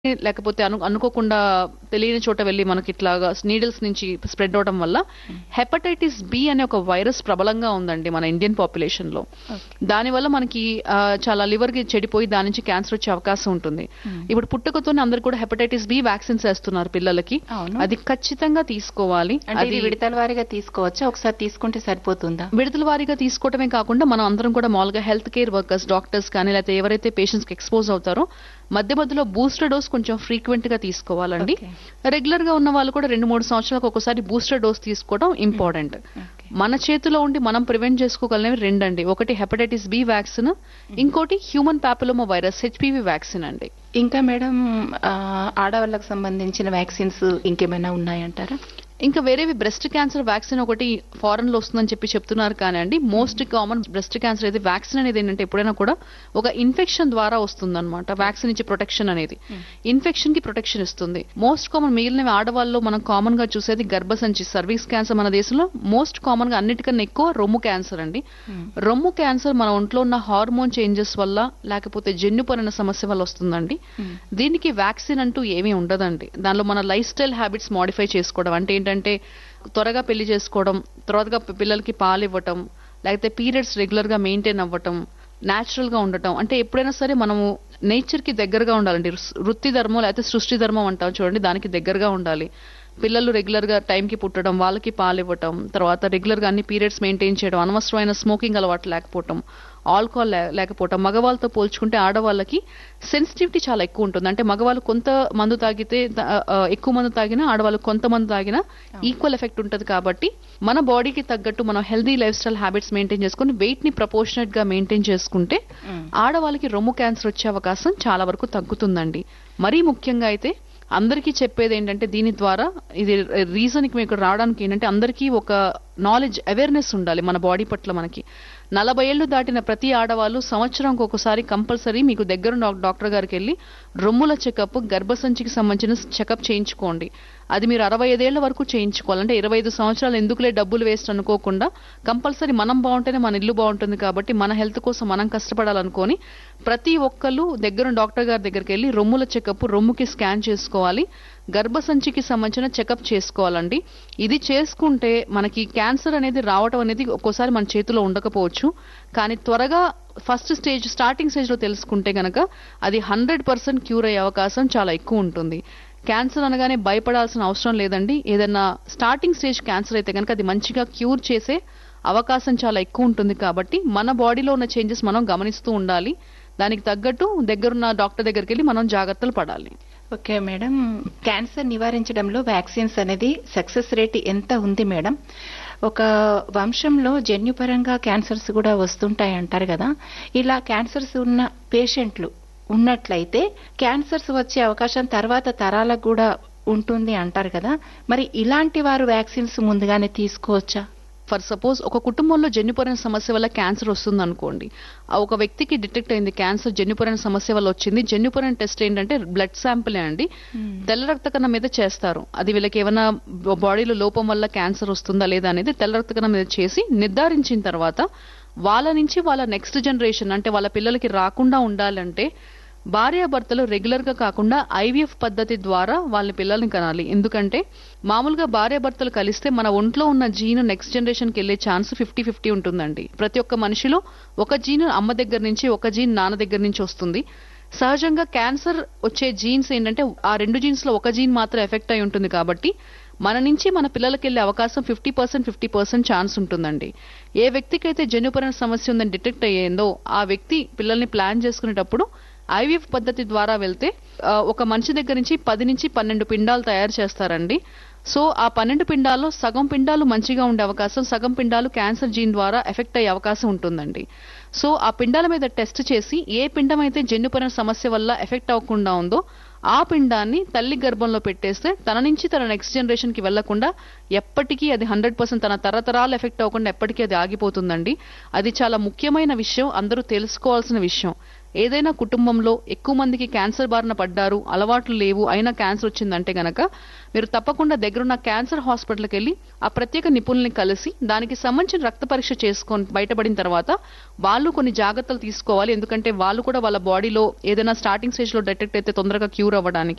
లేకపోతే అను అనుకోకుండా తెలియని చోట వెళ్ళి మనకి ఇట్లాగా నీడిల్స్ నుంచి స్ప్రెడ్ అవడం వల్ల హెపటైటిస్ బి అనే ఒక వైరస్ ప్రబలంగా ఉందండి మన ఇండియన్ పాపులేషన్ లో దానివల్ల మనకి ఆ, చాలా లివర్ కి చెడిపోయి దాని నుంచి క్యాన్సర్ వచ్చే అవకాశం ఉంటుంది ఇప్పుడు పుట్టుకతోనే అందరు కూడా హెపటైటిస్ బి వ్యాక్సిన్స్ వేస్తున్నారు పిల్లలకి అవును. అది ఖచ్చితంగా తీసుకోవాలి అంటే ఇది అది విడతల వారీగా తీసుకోవచ్చా ఒకసారి తీసుకుంటే సరిపోతుందా విడుదల వారీగా తీసుకోవడమే కాకుండా మనం అందరం కూడా మామూలుగా హెల్త్ కేర్ వర్కర్స్ డాక్టర్స్ కానీ లేకపోతే ఎవరైతే పేషెంట్స్ కి ఎక్స్పోజ్ అవుతారో మధ్య మధ్యలో బూస్టర్ డోస్ కొంచెం ఫ్రీక్వెంట్ గా తీసుకోవాలండి Okay. రెగ్యులర్ గా ఉన్న వాళ్ళు కూడా రెండు మూడు సంవత్సరాలకు ఒకసారి బూస్టర్ డోస్ తీసుకోవడం ఇంపార్టెంట్ Okay. మన చేతిలో ఉండి మనం ప్రివెంట్ చేసుకోగలనేవి రెండండి ఒకటి హెపటైటిస్ బి వ్యాక్సిన్ ఇంకోటి human papilloma virus HPV vaccine అండి ఇంకా మేడం ఆ, ఆడవాళ్ళకు సంబంధించిన వ్యాక్సిన్స్ ఇంకేమైనా ఉన్నాయంటారా ఇంకా వేరేవి బ్రెస్ట్ క్యాన్సర్ వ్యాక్సిన్ ఒకటి ఫారెన్ లో వస్తుందని చెప్పి చెప్తున్నారు కానీ అండి మోస్ట్ కామన్ బ్రెస్ట్ క్యాన్సర్ అయితే వ్యాక్సిన్ అనేది ఏంటంటే ఎప్పుడైనా కూడా ఒక ఇన్ఫెక్షన్ ద్వారా వస్తుందన్నమాట వ్యాక్సిన్ ఇచ్చే ప్రొటెక్షన్ అనేది ఇన్ఫెక్షన్ కి ప్రొటెక్షన్ ఇస్తుంది మోస్ట్ కామన్ మిగిలిన ఆడవాళ్ళలో మనం కామన్ గా చూసేది గర్భసంచి సర్వీస్ క్యాన్సర్ మన దేశంలో మోస్ట్ కామన్ గా అన్నిటికన్నా ఎక్కువ రొమ్ము క్యాన్సర్ అండి రొమ్ము క్యాన్సర్ మన ఒంట్లో ఉన్న హార్మోన్ చేంజెస్ వల్ల లేకపోతే జన్యుపరణ సమస్య వల్ల వస్తుందండి దీనికి వ్యాక్సిన్ అంటూ ఏమీ ఉండదండి దానిలో మన లైఫ్ స్టైల్ హ్యాబిట్స్ మాడిఫై చేసుకోవడం అంటే ఏంటంటే త్వరగా పెళ్లి చేసుకోవడం త్వరగా పి- పిల్లలకి పాలు ఇవ్వటం లేకపోతే పీరియడ్స్ రెగ్యులర్ గా మెయింటైన్ అవ్వటం న్యాచురల్ గా ఉండటం అంటే ఎప్పుడైనా సరే మనము నేచర్ కి దగ్గరగా ఉండాలండి రుస్- వృత్తి ధర్మం లేకపోతే సృష్టి ధర్మం అంటాం చూడండి దానికి దగ్గరగా ఉండాలి పిల్లలు రెగ్యులర్ గా టైం కి పుట్టడం వాళ్ళకి పాలు ఇవ్వటం తర్వాత రెగ్యులర్ గా అన్ని పీరియడ్స్ మెయింటైన్ చేయడం అనవసరమైన స్మోకింగ్ అలవాటు లేకపోవటం ఆల్కహాల్ లేకపోవటం మగవాళ్ళతో పోల్చుకుంటే ఆడవాళ్ళకి సెన్సిటివిటీ చాలా ఎక్కువ ఉంటుంది అంటే మగవాళ్ళు కొంత మందు తాగితే ద- ఆ, ఎక్కువ మందు తాగినా ఆడవాళ్ళు కొంత మందు తాగినా ఈక్వల్ ఎఫెక్ట్ ఉంటుంది కాబట్టి మన బాడీకి తగ్గట్టు మనం healthy lifestyle habits maintain చేసుకుని వెయిట్ ని ప్రపోర్షనేట్ గా మెయింటైన్ చేసుకుంటే ఆడవాళ్ళకి రొమ్ము క్యాన్సర్ వచ్చే అవకాశం చాలా వరకు తగ్గుతుందండి మరీ ముఖ్యంగా అయితే అందరికీ చెప్పేది ఏంటంటే దీని ద్వారా ఇది రీజన్ మీకు రావడానికి ఏంటంటే అందరికీ ఒక నాలెడ్జ్ అవేర్నెస్ ఉండాలి మన బాడీ పట్ల మనకి నలభై ఏళ్లు దాటిన ప్రతి ఆడవాళ్ళు సంవత్సరంకి ఒకసారి కంపల్సరీ మీకు దగ్గర డాక్టర్ గారికి వెళ్ళి రొమ్ముల చెకప్ గర్భసంచికి సంబంధించిన చెకప్ చేయించుకోండి అది మీరు అరవై ఐదేళ్ల వరకు చేయించుకోవాలి అంటే ఇరవై ఐదు సంవత్సరాలు ఎందుకులే డబ్బులు వేస్ట్ అనుకోకుండా కంపల్సరీ మనం బాగుంటేనే మన ఇల్లు బాగుంటుంది కాబట్టి మన హెల్త్ కోసం మనం కష్టపడాలనుకొని ప్రతి ఒక్కళ్ళు దగ్గర డాక్టర్ గారి దగ్గరికి వెళ్ళి రొమ్ముల చెకప్ రొమ్ముకి స్కాన్ చేసుకోవాలి గర్భసంచికి సంబంధించిన చెకప్ చేసుకోవాలండి ఇది చేసుకుంటే మనకి క్యాన్సర్ అనేది రావటం అనేది ఒక్కోసారి మన చేతిలో ఉండకపోవచ్చు కానీ త్వరగా ఫస్ట్ స్టేజ్ స్టార్టింగ్ స్టేజ్ లో తెలుసుకుంటే గనక అది హండ్రెడ్ పర్సెంట్ క్యూర్ అయ్యే అవకాశం చాలా ఎక్కువ ఉంటుంది క్యాన్సర్ అనగానే భయపడాల్సిన అవసరం లేదండి ఏదైనా స్టార్టింగ్ స్టేజ్ క్యాన్సర్ అయితే కనుక అది మంచిగా క్యూర్ చేసే అవకాశం చాలా ఎక్కువ ఉంటుంది కాబట్టి మన బాడీలో ఉన్న చేంజెస్ మనం గమనిస్తూ ఉండాలి దానికి తగ్గట్టు దగ్గరున్న డాక్టర్ దగ్గరికి వెళ్ళి మనం జాగ్రత్తలు పడాలి ఓకే మేడం క్యాన్సర్ నివారించడంలో వ్యాక్సిన్స్ అనేది సక్సెస్ రేట్ ఎంత ఉంది మేడం ఒక వంశంలో జన్యుపరంగా క్యాన్సర్స్ కూడా వస్తుంటాయి అంటారు కదా ఇలా క్యాన్సర్స్ ఉన్న పేషెంట్లు ఉన్నట్లయితే క్యాన్సర్స్ వచ్చే అవకాశం తర్వాత తరాలకు కూడా ఉంటుంది అంటారు కదా మరి ఇలాంటి వారు వ్యాక్సిన్స్ ముందుగానే తీసుకోవచ్చా ఫర్ సపోజ్ ఒక కుటుంబంలో జన్యుపరణ సమస్య వల్ల క్యాన్సర్ వస్తుంది అనుకోండి ఆ ఒక వ్యక్తికి డిటెక్ట్ అయింది క్యాన్సర్ జన్యుపరణ సమస్య వల్ల వచ్చింది జన్యుపరణ టెస్ట్ ఏంటంటే బ్లడ్ శాంపిల్ అండి తెల్ల రక్త కణం మీద చేస్తారు అది వీళ్ళకి ఏమైనా బాడీలో లోపం వల్ల క్యాన్సర్ వస్తుందా లేదా అనేది తెల్ల రక్త కణం మీద చేసి నిర్ధారించిన తర్వాత వాళ్ళ నుంచి వాళ్ళ నెక్స్ట్ జనరేషన్ అంటే వాళ్ళ పిల్లలకి రాకుండా ఉండాలంటే భార్యాభర్తలు రెగ్యులర్ గా కాకుండా ఐవీఎఫ్ పద్ధతి ద్వారా వాళ్ళ పిల్లల్ని కనాలి ఎందుకంటే మామూలుగా భార్యాభర్తలు కలిస్తే మన ఒంట్లో ఉన్న జీన్ నెక్స్ట్ జనరేషన్ కి వెళ్లే ఛాన్స్ ఫిఫ్టీ ఫిఫ్టీ ఉంటుందండి ప్రతి ఒక్క మనిషిలో ఒక జీన్ అమ్మ దగ్గర నుంచి ఒక జీన్ నాన్న దగ్గర నుంచి వస్తుంది సహజంగా క్యాన్సర్ వచ్చే జీన్స్ ఏంటంటే ఆ రెండు జీన్స్ లో ఒక జీన్ మాత్రం ఎఫెక్ట్ అయి ఉంటుంది కాబట్టి మన నుంచి మన పిల్లలకి వెళ్ళే అవకాశం fifty percent fifty percent chance ఉంటుందండి ఏ వ్యక్తికైతే జన్యుపరణ సమస్య ఉందని డిటెక్ట్ అయ్యేందో ఆ వ్యక్తి పిల్లల్ని ప్లాన్ చేసుకునేటప్పుడు ఐవీఎఫ్ పద్ధతి ద్వారా వెళ్తే ఆ, ఒక మనిషి దగ్గర నుంచి పది నుంచి పన్నెండు పిండాలు తయారు చేస్తారండి సో ఆ పన్నెండు పిండాల్లో సగం పిండాలు మంచిగా ఉండే అవకాశం సగం పిండాలు క్యాన్సర్ జీన్ ద్వారా ఎఫెక్ట్ అయ్యే అవకాశం ఉంటుందండి సో ఆ పిండాల మీద టెస్ట్ చేసి ఏ పిండం అయితే జన్యుపరణ సమస్య వల్ల ఎఫెక్ట్ అవ్వకుండా ఉందో ఆ పిండాన్ని తల్లి గర్భంలో పెట్టేస్తే తన నుంచి తన నెక్స్ట్ జనరేషన్ కి వెళ్లకుండా ఎప్పటికీ అది హండ్రెడ్ పర్సెంట్ తన తరతరాలు ఎఫెక్ట్ అవ్వకుండా ఎప్పటికీ అది ఆగిపోతుందండి అది చాలా ముఖ్యమైన విషయం అందరూ తెలుసుకోవాల్సిన విషయం ఏదైనా కుటుంబంలో ఎక్కువ మందికి క్యాన్సర్ బారిన పడ్డారు అలవాట్లు లేవు అయినా క్యాన్సర్ వచ్చిందంటే గనక మీరు తప్పకుండా దగ్గరున్న క్యాన్సర్ హాస్పిటల్కి వెళ్ళి ఆ ప్రత్యేక నిపుణుల్ని కలిసి దానికి సంబంధించిన రక్త పరీక్ష చేసుకొని బయటపడిన తర్వాత వాళ్ళు కొన్ని జాగ్రత్తలు తీసుకోవాలి ఎందుకంటే వాళ్ళు కూడా వాళ్ళ బాడీలో ఏదైనా స్టార్టింగ్ స్టేజ్ లో డిటెక్ట్ అయితే తొందరగా క్యూర్ అవ్వడానికి